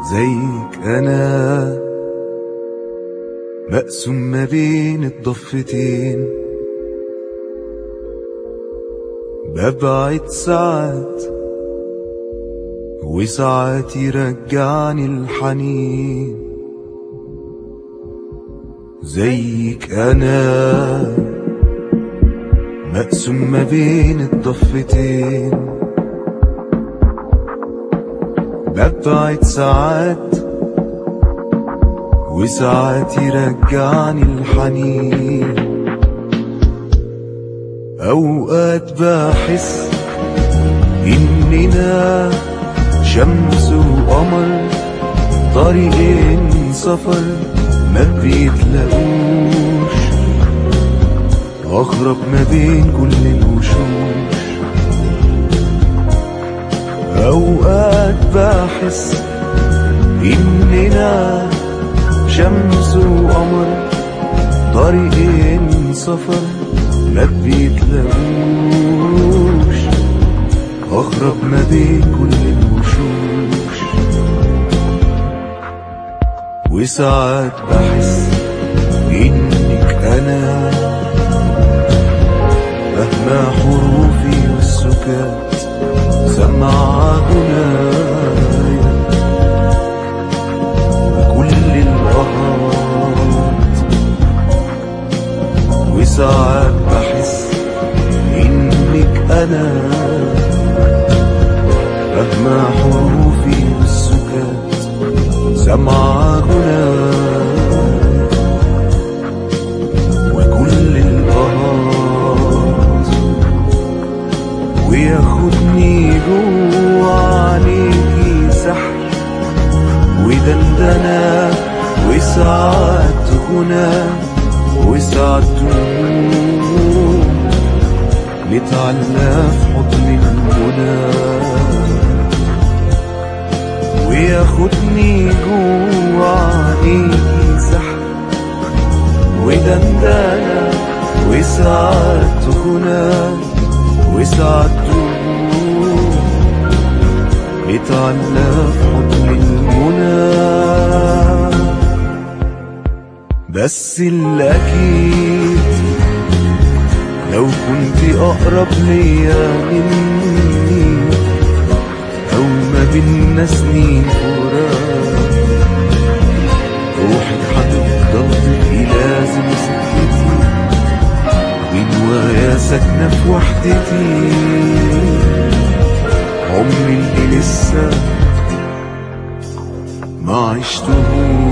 زيك انا مقسوم ما بين الضفتين ببعد ساعات وساعات يرجعني الحنين زيك انا مقسوم ما بين الضفتين ببعد ساعات وساعات يرجعني الحنين أوقات بحس إننا شمس وقمر طريقين سفر ما بيتلاقوش أغرب ما بين كل الوشوش أوقات بحس إننا شمس وقمر طريقين سفر ما بيتلاقوش أغرب ما بين كل الوشوش وساعات بحس إنك أنا مهما حروفي والسكات سمع هنايا وكل الأهات وساعات بحس إنك أنا مهما حروفي والسكات سمع هنايا وكل الأهات وياخدني جوا عليكي سحر ودندنة وساعات غنى وساعات دموع نتعلى في حضن المنى وياخدني جوا عليكي سحر ودندنة وساعات غنى وساعات دموع نتعلى في حضن المنى بس الأكيد لو كنت أقرب ليا مني أو ما بينا سنين فراق روحك هتفضل تبقي لازم سكتي جوايا ساكنة في وحدتي عمري اللي لسه ما عشتهوش